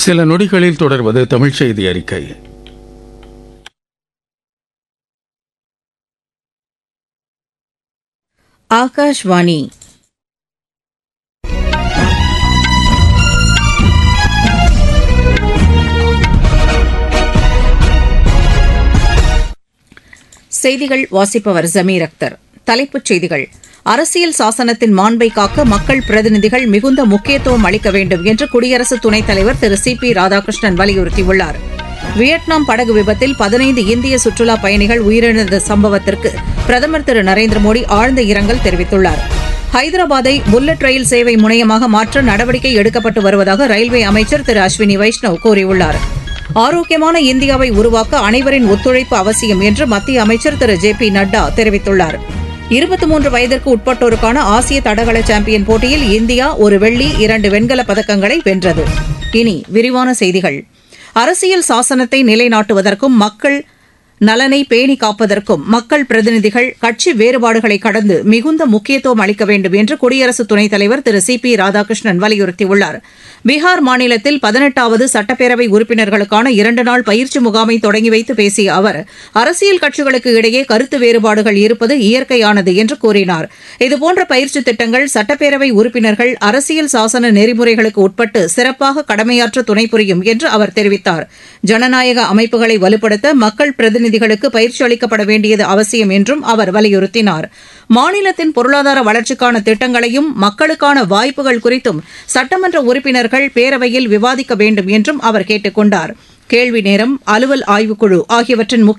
சில நொடிகளில் தொடர்வது தமிழ் செய்தி அறிக்கை ஆகாஷ்வாணி செய்திகள் வாசிப்பவர் ஜமீர் அக்தர் தலைப்புச் செய்திகள் அரசியல் சாசனத்தின் மாண்பை காக்க மக்கள் பிரதிநிதிகள் மிகுந்த முக்கியத்துவம் அளிக்க வேண்டும் என்று குடியரசு துணைத் தலைவர் திரு சி பி ராதாகிருஷ்ணன் வலியுறுத்தியுள்ளார் வியட்நாம் படகு விபத்தில் பதினைந்து இந்திய சுற்றுலா பயணிகள் உயிரிழந்த சம்பவத்திற்கு பிரதமர் திரு நரேந்திர மோடி ஆழ்ந்த இரங்கல் தெரிவித்துள்ளார் ஹைதராபாத்தை புல்லட் ரயில் சேவை முனையமாக மாற்ற நடவடிக்கை எடுக்கப்பட்டு வருவதாக ரயில்வே அமைச்சர் திரு அஸ்வினி வைஷ்ணவ் கூறியுள்ளார் ஆரோக்கியமான இந்தியாவை உருவாக்க அனைவரின் ஒத்துழைப்பு அவசியம் என்று மத்திய அமைச்சர் திரு ஜே பி நட்டா தெரிவித்துள்ளார் இருபத்தி மூன்று வயதிற்கு உட்பட்டோருக்கான ஆசிய தடகள சாம்பியன் போட்டியில் இந்தியா ஒரு வெள்ளி இரண்டு வெண்கலப் பதக்கங்களை வென்றது இனி விரிவான செய்திகள் அரசியல் சாசனத்தை நிலைநாட்டுவதற்கும் மக்கள் நலனை பேணி காப்பதற்கும் மக்கள் பிரதிநிதிகள் கட்சி வேறுபாடுகளை கடந்து மிகுந்த முக்கியத்துவம் அளிக்க வேண்டும் என்று குடியரசு துணைத் தலைவர் திரு சி பி ராதாகிருஷ்ணன் வலியுறுத்தியுள்ளார் பீகார் மாநிலத்தில் பதினெட்டாவது சட்டப்பேரவை உறுப்பினர்களுக்கான இரண்டு நாள் பயிற்சி முகாமை தொடங்கி வைத்து பேசிய அவர் அரசியல் கட்சிகளுக்கு இடையே கருத்து வேறுபாடுகள் இருப்பது இயற்கையானது என்று கூறினார் இதுபோன்ற பயிற்சி திட்டங்கள் சட்டப்பேரவை உறுப்பினர்கள் அரசியல் சாசன நெறிமுறைகளுக்கு உட்பட்டு சிறப்பாக கடமையாற்ற துணை புரியும் என்று அவர் தெரிவித்தார் ஜனநாயக அமைப்புகளை வலுப்படுத்த மக்கள் பிரதிநிதிகளுக்கு பயிற்சி அளிக்கப்பட வேண்டியது அவசியம் என்றும் அவர் வலியுறுத்தினார் மாநிலத்தின் பொருளாதார வளர்ச்சிக்கான திட்டங்களையும் மக்களுக்கான வாய்ப்புகள் குறித்தும் சட்டமன்ற உறுப்பினர்கள் பேரவையில் விவாதிக்க வேண்டும் என்றும் அவர் கேட்டுக் கொண்டார் கேள்வி நேரம் அலுவல் ஆய்வுக்குழு ஆகியவற்றின் முக்கிய